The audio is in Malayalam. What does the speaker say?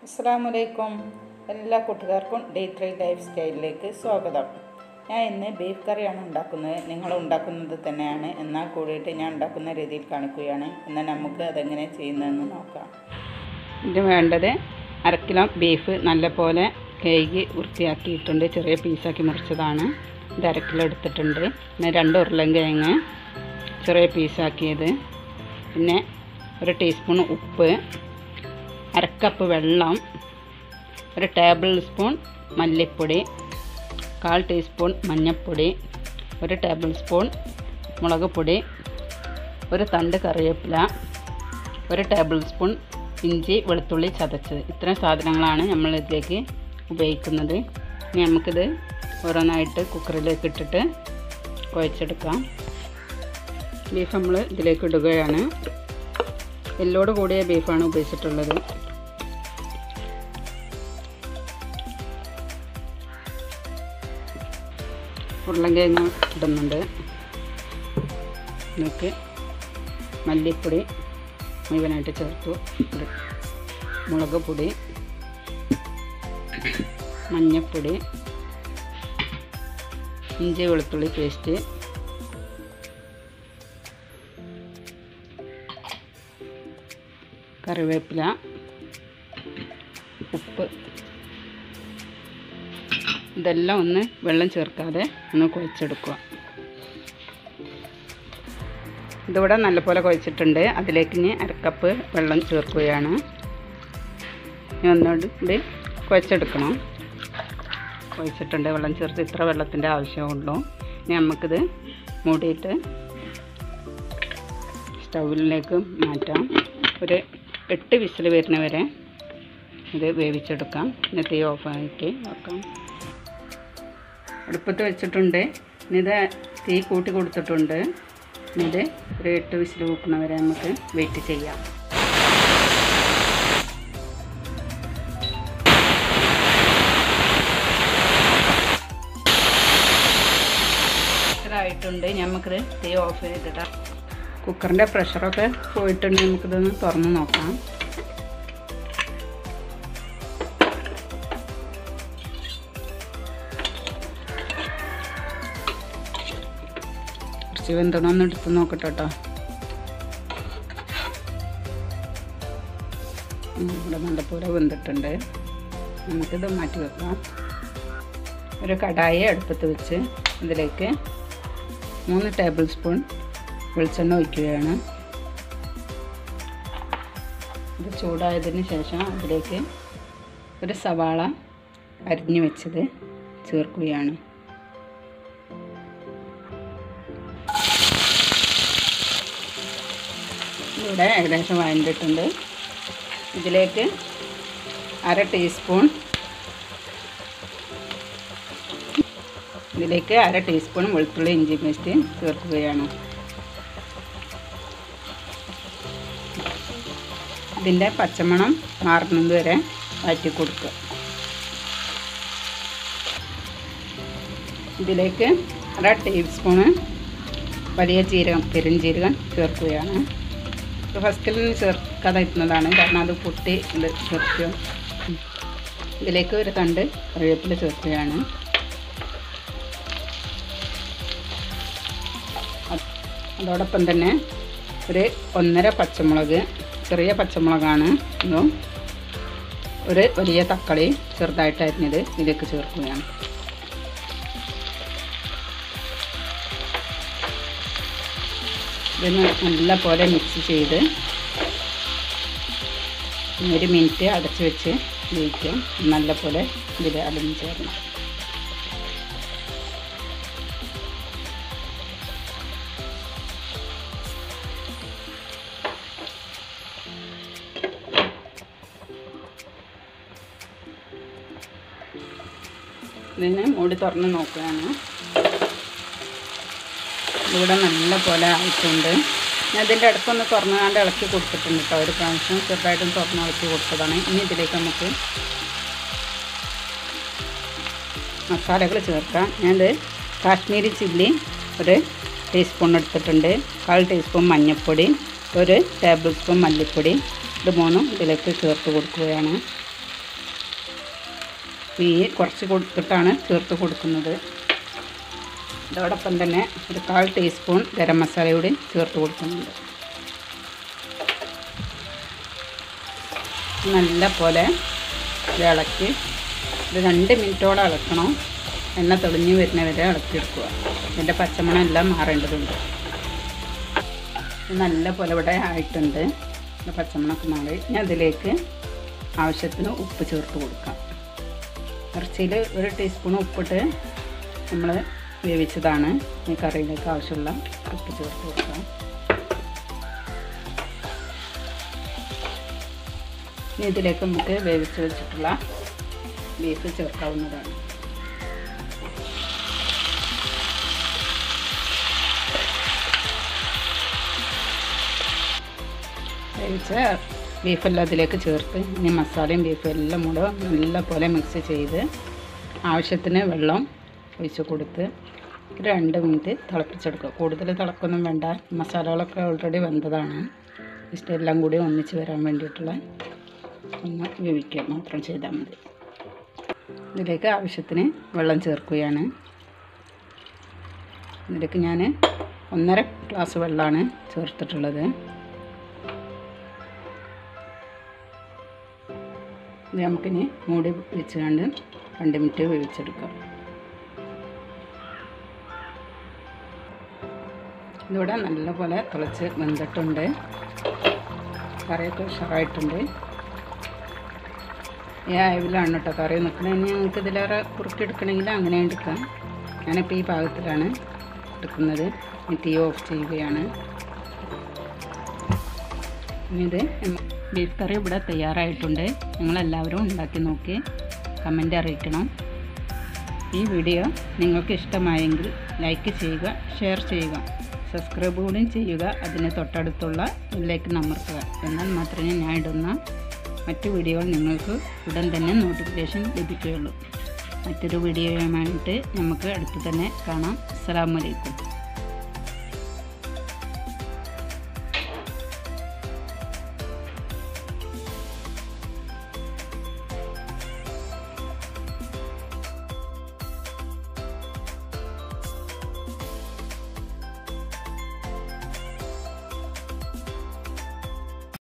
അസ്സാമലൈക്കും എല്ലാ കൂട്ടുകാർക്കും ഡേ ത്രീ ലൈഫ് സ്റ്റൈലിലേക്ക് സ്വാഗതം ഞാൻ ഇന്ന് ബീഫ് കറിയാണ് ഉണ്ടാക്കുന്നത് നിങ്ങൾ ഉണ്ടാക്കുന്നത് തന്നെയാണ് എന്നാൽ കൂടിയിട്ട് ഞാൻ ഉണ്ടാക്കുന്ന രീതിയിൽ കാണിക്കുകയാണ് എന്നാൽ നമുക്ക് അതെങ്ങനെ ചെയ്യുന്നതെന്ന് നോക്കാം ഇത് വേണ്ടത് അര കിലോ ബീഫ് നല്ലപോലെ കഴുകി വൃത്തിയാക്കിയിട്ടുണ്ട് ചെറിയ പീസാക്കി മുറിച്ചതാണ് ഇത് അര കിലോ എടുത്തിട്ടുണ്ട് പിന്നെ രണ്ട് ഉരുളൻകിഴങ്ങ് ചെറിയ പീസാക്കിയത് പിന്നെ ഒരു ടീസ്പൂൺ ഉപ്പ് അരക്കപ്പ് വെള്ളം ഒരു ടേബിൾ സ്പൂൺ മല്ലിപ്പൊടി കാൽ ടീസ്പൂൺ മഞ്ഞൾപ്പൊടി ഒരു ടേബിൾ സ്പൂൺ മുളക് പൊടി ഒരു തണ്ട് കറിവേപ്പില ഒരു ടേബിൾ സ്പൂൺ ഇഞ്ചി വെളുത്തുള്ളി ചതച്ചത് ഇത്രയും സാധനങ്ങളാണ് നമ്മൾ ഇതിലേക്ക് ഉപയോഗിക്കുന്നത് ഇനി നമുക്കിത് ഓരോന്നായിട്ട് കുക്കറിലേക്ക് ഇട്ടിട്ട് കുഴച്ചെടുക്കാം ബീഫ് നമ്മൾ ഇതിലേക്ക് ഇടുകയാണ് എല്ലോട് കൂടിയ ബീഫാണ് ഉപയോഗിച്ചിട്ടുള്ളത് ഉരുളൻകിഴങ്ങ് ഇടുന്നുണ്ട് നമുക്ക് മല്ലിപ്പൊടി മുഴുവനായിട്ട് ചേർത്തു ഇത് മുളക് പൊടി മഞ്ഞൾപ്പൊടി ഇഞ്ചി വെളുത്തുള്ളി പേസ്റ്റ് കറിവേപ്പില ഉപ്പ് ഇതെല്ലാം ഒന്ന് വെള്ളം ചേർക്കാതെ ഒന്ന് കുഴച്ചെടുക്കുക ഇതിവിടെ നല്ലപോലെ കുഴച്ചിട്ടുണ്ട് അതിലേക്ക് ഇനി അരക്കപ്പ് വെള്ളം ചേർക്കുകയാണ് ഇനി ഒന്നുകൂടി ഇത് കുഴച്ചെടുക്കണം കുഴച്ചിട്ടുണ്ട് വെള്ളം ചേർത്ത് ഇത്ര വെള്ളത്തിൻ്റെ ആവശ്യമുള്ളൂ ഇനി നമുക്കിത് മൂടിയിട്ട് സ്റ്റൗവിലേക്ക് മാറ്റാം ഒരു എട്ട് വിസിൽ വരുന്ന വരെ ഇത് വേവിച്ചെടുക്കാം പിന്നെ തീ ഓഫാക്കി വെക്കാം അടുപ്പത്ത് വെച്ചിട്ടുണ്ട് ഇനി ഇത് തീ കൂട്ടി കൊടുത്തിട്ടുണ്ട് ഇനി ഇത് ഒരു എട്ട് വിസിൽ കൂക്കണ വരെ നമുക്ക് വെയിറ്റ് ചെയ്യാം ആയിട്ടുണ്ട് നമുക്കിത് തീ ഓഫ് ചെയ്തിടാം കുക്കറിൻ്റെ പ്രഷറൊക്കെ പോയിട്ടുണ്ട് നമുക്കിതൊന്ന് തുറന്ന് നോക്കാം കുറച്ച് വെന്തണമെന്ന് എടുത്ത് നോക്കട്ടെ കേട്ടോ ഇവിടെ നല്ലപോലെ വെന്തിട്ടുണ്ട് നമുക്കിത് മാറ്റി വെക്കാം ഒരു കടായി അടുപ്പത്ത് വെച്ച് ഇതിലേക്ക് മൂന്ന് ടേബിൾ സ്പൂൺ വെളിച്ചെണ്ണ ഒഴിക്കുകയാണ് ഇത് ചൂടായതിന് ശേഷം അതിലേക്ക് ഒരു സവാള അരിഞ്ഞു വെച്ചത് ചേർക്കുകയാണ് ഇവിടെ ഏകദേശം വഴണ്ടിട്ടുണ്ട് ഇതിലേക്ക് അര ടീസ്പൂൺ ഇതിലേക്ക് അര ടീസ്പൂൺ വെളുത്തുള്ളി ഇഞ്ചി പേസ്റ്റ് ചേർക്കുകയാണ് ഇതിൻ്റെ പച്ചമണം മാറുന്നത് വരെ വഴറ്റി കൊടുക്കുക ഇതിലേക്ക് അര ടീസ്പൂണ് വലിയ ജീരകം പെരുംജീരകം ചേർക്കുകയാണ് ഫസ്റ്റിൽ നിന്ന് ചേർക്കാതെ ഇരുന്നതാണ് കാരണം അത് പൊട്ടി ഇത് ചേർക്കുക ഇതിലേക്ക് ഒരു തണ്ട് കറിവേപ്പില ചേർക്കുകയാണ് അതോടൊപ്പം തന്നെ ഒരു ഒന്നര പച്ചമുളക് ചെറിയ പച്ചമുളകാണ് ഇതും ഒരു വലിയ തക്കാളി ചെറുതായിട്ട് അരിഞ്ഞത് ഇതിലേക്ക് ചേർക്കുകയാണ് ഇതൊന്ന് നല്ല പോലെ മിക്സ് ചെയ്ത് ഒരു മിനിറ്റ് അടച്ച് വെച്ച് വേവിക്കാം നല്ല പോലെ ഇതിൽ അലിഞ്ഞ് ചേർക്കണം ഇതിനെ മൂടി തുറന്ന് നോക്കുകയാണ് ഇവിടെ നല്ല പോലെ ആയിട്ടുണ്ട് ഞാൻ ഇതിൻ്റെ അടുത്തൊന്ന് തുറന്നുകാണ്ട് ഇളക്കി കൊടുത്തിട്ടുണ്ട് കേട്ടോ ഒരു പ്രാവശ്യം ചെറുതായിട്ടും തുറന്ന് ഇളക്കി കൊടുത്തതാണ് ഇനി ഇതിലേക്ക് നമുക്ക് മസാലകൾ ചേർക്കാം ഞാനിത് കാശ്മീരി ചില്ലി ഒരു ടീസ്പൂൺ എടുത്തിട്ടുണ്ട് കാൽ ടീസ്പൂൺ മഞ്ഞൾപ്പൊടി ഒരു ടേബിൾ സ്പൂൺ മല്ലിപ്പൊടി ഇത് മൂന്നും ഇതിലേക്ക് ചേർത്ത് കൊടുക്കുകയാണ് തീ കുറച്ച് കൊടുത്തിട്ടാണ് ചേർത്ത് കൊടുക്കുന്നത് അതോടൊപ്പം തന്നെ ഒരു കാൽ ടീസ്പൂൺ ഗരം മസാല കൂടി ചേർത്ത് കൊടുക്കുന്നുണ്ട് നല്ല പോലെ ഇത് ഇളക്കി ഒരു രണ്ട് മിനിറ്റോളം ഇളക്കണം എണ്ണ തെളിഞ്ഞ് വരുന്ന വരെ ഇളക്കിയെടുക്കുക ഇതിൻ്റെ പച്ചമണം എല്ലാം മാറേണ്ടതുണ്ട് ഇത് നല്ല പോലെ ഇവിടെ ആയിട്ടുണ്ട് ഇത് പച്ചമണമൊക്കെ മാറി ഇനി അതിലേക്ക് ആവശ്യത്തിന് ഉപ്പ് ചേർത്ത് കൊടുക്കാം ഇറച്ചിയിൽ ഒരു ടീസ്പൂൺ ഉപ്പിട്ട് നമ്മൾ വേവിച്ചതാണ് ഈ കറിയിലേക്ക് ആവശ്യമുള്ള ഉപ്പ് ചേർത്ത് കൊടുക്കാം ഇനി ഇതിലേക്ക് നമുക്ക് വേവിച്ച് വെച്ചിട്ടുള്ള ബീഫ് ചേർക്കാവുന്നതാണ് വേവിച്ച ബീഫെല്ലാം അതിലേക്ക് ചേർത്ത് ഇനി മസാലയും ബീഫും എല്ലാം കൂടെ നല്ല പോലെ മിക്സ് ചെയ്ത് ആവശ്യത്തിന് വെള്ളം ഒഴിച്ച് കൊടുത്ത് ഒരു രണ്ട് മിനിറ്റ് തിളപ്പിച്ചെടുക്കുക കൂടുതൽ തിളക്കൊന്നും വേണ്ട മസാലകളൊക്കെ ഓൾറെഡി വെന്തതാണ് ജസ്റ്റ് എല്ലാം കൂടി ഒന്നിച്ച് വരാൻ വേണ്ടിയിട്ടുള്ള ഒന്ന് വേവിക്കുക മാത്രം ചെയ്താൽ മതി ഇതിലേക്ക് ആവശ്യത്തിന് വെള്ളം ചേർക്കുകയാണ് ഇതിലേക്ക് ഞാൻ ഒന്നര ഗ്ലാസ് വെള്ളമാണ് ചേർത്തിട്ടുള്ളത് ഇത് നമുക്കിനി മൂടി വെച്ചുകൊണ്ട് രണ്ട് മിനിറ്റ് വേവിച്ചെടുക്കാം ഇതിവിടെ നല്ലപോലെ തിളച്ച് വെന്തിട്ടുണ്ട് കറിയൊക്കെ ഉഷാറായിട്ടുണ്ട് ഈ അയവിലാണ് കേട്ടോ കറി നിൽക്കുന്നത് ഇനി നിങ്ങൾക്ക് ഇതിലേറെ കുറുക്കിയെടുക്കണമെങ്കിൽ അങ്ങനെ എടുക്കാം ഞാനിപ്പോൾ ഈ പാകത്തിലാണ് എടുക്കുന്നത് ഇനി തീ ഓഫ് ചെയ്യുകയാണ് ഇനി ഇത് ബീഫ് കറി ഇവിടെ തയ്യാറായിട്ടുണ്ട് നിങ്ങളെല്ലാവരും ഉണ്ടാക്കി നോക്കി കമൻ്റ് അറിയിക്കണം ഈ വീഡിയോ നിങ്ങൾക്ക് ഇഷ്ടമായെങ്കിൽ ലൈക്ക് ചെയ്യുക ഷെയർ ചെയ്യുക സബ്സ്ക്രൈബ് കൂടി ചെയ്യുക അതിന് തൊട്ടടുത്തുള്ള ബെല്ലേക്ക് അമർത്തുക എന്നാൽ മാത്രമേ ഞാൻ ഇടുന്ന മറ്റു വീഡിയോകൾ നിങ്ങൾക്ക് ഉടൻ തന്നെ നോട്ടിഫിക്കേഷൻ ലഭിക്കുകയുള്ളൂ മറ്റൊരു വീഡിയോയുമായിട്ട് നമുക്ക് അടുത്ത് തന്നെ കാണാം അസ്സാം വലൈക്കും